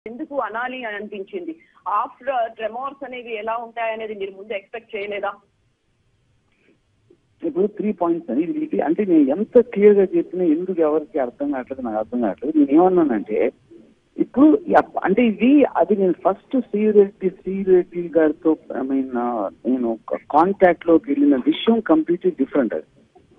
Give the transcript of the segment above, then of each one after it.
ఎందుకు అనాలి అని అనిపించింది ఆఫ్టర్ ట్రెమోర్స్ అనేవి ఎలా ఉంటాయనేది మీరు ముందు ఎక్స్పెక్ట్ చేయలేదా ఇప్పుడు త్రీ పాయింట్స్ అని ఇది అంటే నేను ఎంత క్లియర్ గా చెప్పినా ఎందుకు ఎవరికి అర్థం కావట్లేదు నాకు అర్థం కావట్లేదు నేను ఏమన్నానంటే ఇప్పుడు ఈ అప్- అంటే ఇది అది నేను ఫస్ట్ శ్రీరెడ్డి శ్రీరెడ్డి గారితో ఐ మీన్ నేను కాంటాక్ట్ లోకి వెళ్ళిన విషయం కంప్లీట్లీ డిఫరెంట్ అది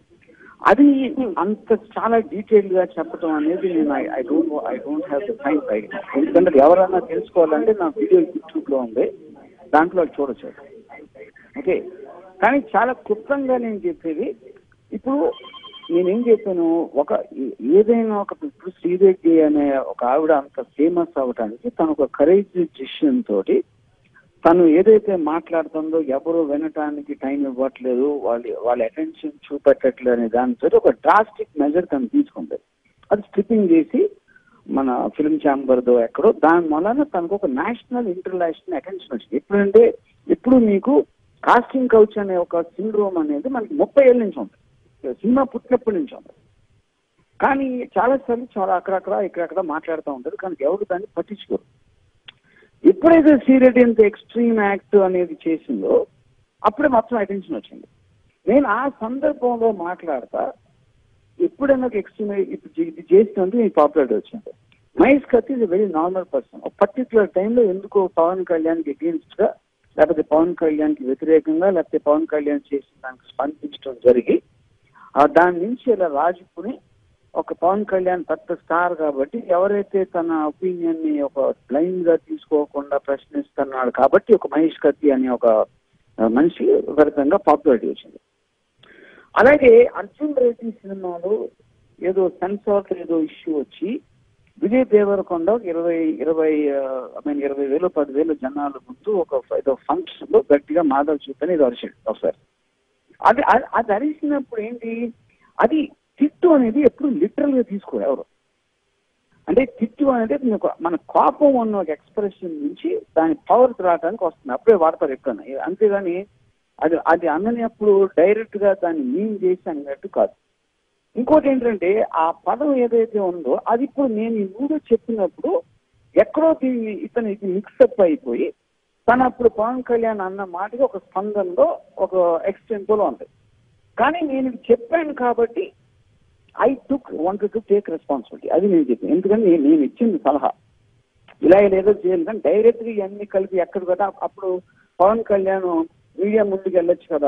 అది అంత చాలా డీటెయిల్ గా చెప్పడం అనేది నేను I don't I don't have the time right ఎందుకంటే ఎవరైనా తెలుసుకోవాలంటే నా వీడియో యూట్యూబ్ లో ఉంది దాంట్లో అది చూడొచ్చు ఓకే కానీ చాలా క్లుప్తంగా నేను చెప్పేది ఇప్పుడు నేనేం చెప్పాను ఒక ఏ- ఏదైనా ఒక ఇప్పుడు శ్రీరెడ్డి అనే ఒక ఆవిడ అంత ఫేమస్ అవ్వడానికి తను ఒక కరేజ్ డిసిషన్ తోటి తను ఏదైతే మాట్లాడుతుందో ఎవరు వినటానికి టైం ఇవ్వట్లేదు వాళ్ళ వాళ్ళ అటెన్షన్ చూపెట్టట్లేదు అనే దానితో ఒక డ్రాస్టిక్ మెజర్ తను తీసుకుంది అది స్ట్రిప్పింగ్ చేసి మన ఫిల్మ్ ఛాంబర్దో ఎక్కడో దాని వలన తనకు ఒక నేషనల్ ఇంటర్నేషనల్ అటెన్షన్ వచ్చింది ఎప్పుడంటే ఇప్పుడు మీకు కాస్టింగ్ కౌచ్ అనే ఒక సిండ్రోమ్ అనేది మనకి ముప్పై ఏళ్ళ నుంచి ఉంది సినిమా పుట్టినప్పటి నుంచి ఉంది కానీ చాలా సార్లు చాలా అక్కడక్కడ ఇక్కడక్కడ మాట్లాడుతూ ఉంటారు కానీ ఎవరు దాన్ని పట్టించుకోరు ఎప్పుడైతే శ్రీరెడ్డి ఇంత ఎక్స్ట్రీమ్ యాక్ట్ అనేది చేసిందో అప్పుడే మొత్తం అటెన్షన్ వచ్చింది నేను ఆ సందర్భంలో మాట్లాడతా ఎప్పుడైనా ఒక ఎక్స్ట్రీమ్ ఇప్పుడు ఇది చేసినందుకు ఈ పాపులారిటీ వచ్చింది Mahesh Kathi is very normal person ఒక పర్టికులర్ టైంలో ఎందుకో పవన్ కళ్యాణ్కి అగేన్స్ట్ గా లేకపోతే పవన్ కళ్యాణ్కి వ్యతిరేకంగా లేకపోతే పవన్ కళ్యాణ్ చేసిన దానికి స్పందించడం జరిగి ఆ దాని నుంచి ఇలా రాజుకుని ఒక పవన్ కళ్యాణ్ పెద్ద స్టార్ కాబట్టి ఎవరైతే తన ఒపీనియన్ ని ఒక బ్లైండ్ గా తీసుకోకుండా ప్రశ్నిస్తున్నాడు కాబట్టి ఒక మహేష్ కత్తి అనే ఒక ఆ, మనిషి విపరీతంగా పాపులారిటీ వచ్చింది అలాగే అర్జున్ రెడ్డి సినిమాలో ఏదో సెన్సార్ ఏదో ఇష్యూ వచ్చి విజయ్ దేవరకొండ ఒక ఇరవై ఇరవై ఐ మీన్ ఇరవై వేలు పదివేలు జనాల ముందు ఒక ఏదో ఫంక్షన్ లో గట్టిగా మాధవ్ చూపని ఏదో అరిచాడు ఒకసారి అది అది- అది అరిచినప్పుడు ఏంటి అది తిట్టు అనేది ఎప్పుడు లిటరల్ గా తీసుకోరు ఎవరు అంటే తిట్టు అనేది మీకు మన కోపం ఉన్న ఒక ఎక్స్ప్రెషన్ నుంచి దాని పవర్ రావడానికి వస్తుంది అప్పుడే వాడతారు ఎప్పుడన్నా అంతేగాని అది అది అన్నప్పుడు డైరెక్ట్ గా దాన్ని మీన్ చేసి అన్నట్టు కాదు ఇంకోటి ఏంటంటే ఆ పదం ఏదైతే ఉందో అది ఇప్పుడు నేను ఈ మూడు చెప్పినప్పుడు ఎక్కడో దీన్ని ఇతను ఇది మిక్సప్ అయిపోయి తను అప్పుడు పవన్ కళ్యాణ్ అన్న మాటకి ఒక స్పందనలో ఒక ఎక్స్టెంపోలో ఉంది కానీ నేను ఇది చెప్పాను కాబట్టి I took want to take responsibility అది నేను చెప్పాను ఎందుకంటే నేను నేను ఇచ్చింది సలహా ఇలా ఏదో చేయాలి కానీ డైరెక్ట్ గా ఇవన్నీ కలిపి ఎక్కడ కదా అప్పుడు పవన్ కళ్యాణ్ మీడియా ముందుకు వెళ్ళొచ్చు కదా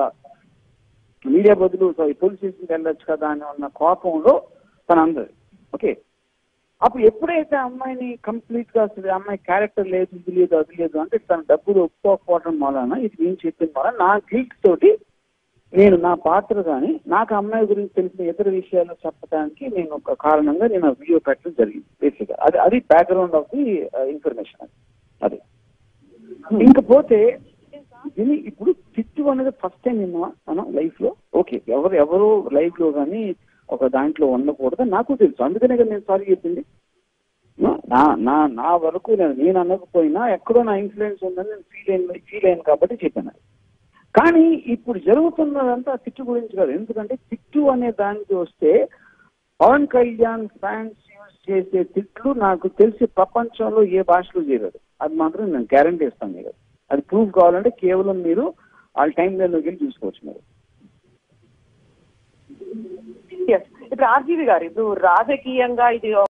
మీడియా బదులు పోలీస్ స్టేషన్కి వెళ్ళొచ్చు కదా అని ఉన్న కోపంలో తను అందరు ఓకే అప్పుడు ఎప్పుడైతే అమ్మాయిని కంప్లీట్ గా అసలు ఈ అమ్మాయి క్యారెక్టర్ లేదు ఇది లేదు అది లేదు అంటే తన డబ్బులు ఒప్పుకోకపోవడం వలన ఇది నేను చెప్పిన వలన నా గిల్ట్ తోటి నేను నా పాత్ర కానీ నాకు ఆ అమ్మాయి గురించి తెలిసిన ఇతర విషయాలు చెప్పడానికి నేను ఒక కారణంగా నేను ఆ వీడియో పెట్టడం జరిగింది బేసిక్ గా అది అది బ్యాక్గ్రౌండ్ ఆఫ్ ది ఇన్ఫర్మేషన్ అది అది ఇంకపోతే ఇది ఇప్పుడు తిట్టు అనేది ఫస్ట్ టైం విన్నా మనం లైఫ్ లో ఓకే ఎవరు ఎవరు లైఫ్ లో కానీ ఒక దాంట్లో ఉండకూడదు నాకు తెలుసు అందుకనే కదా నేను సారీ చెప్పింది నా నా నా వరకు నేను నేను అనకపోయినా ఎక్కడో నా ఇన్ఫ్లుయెన్స్ ఉందని నేను ఫీల్ అయిన ఫీల్ అయ్యాను కాబట్టి చెప్పాను అది. కానీ ఇప్పుడు జరుగుతున్నదంతా తిట్టు గురించి కాదు ఎందుకంటే తిట్టు అనే దానికి వస్తే పవన్ కళ్యాణ్ ఫ్యాన్స్ యూజ్ చేసే తిట్లు నాకు తెలిసి ప్రపంచంలో ఏ భాషలో చేయలేదు అది మాత్రం నేను గ్యారంటీ ఇస్తాను మీకు అది ప్రూఫ్ కావాలంటే కేవలం మీరు వాళ్ళ టైం లైన్లోకి వెళ్ళి చూసుకోవచ్చు మీరు Yes. ఇప్పుడు ఆర్జీవి గారు ఇప్పుడు రాజకీయంగా ఇది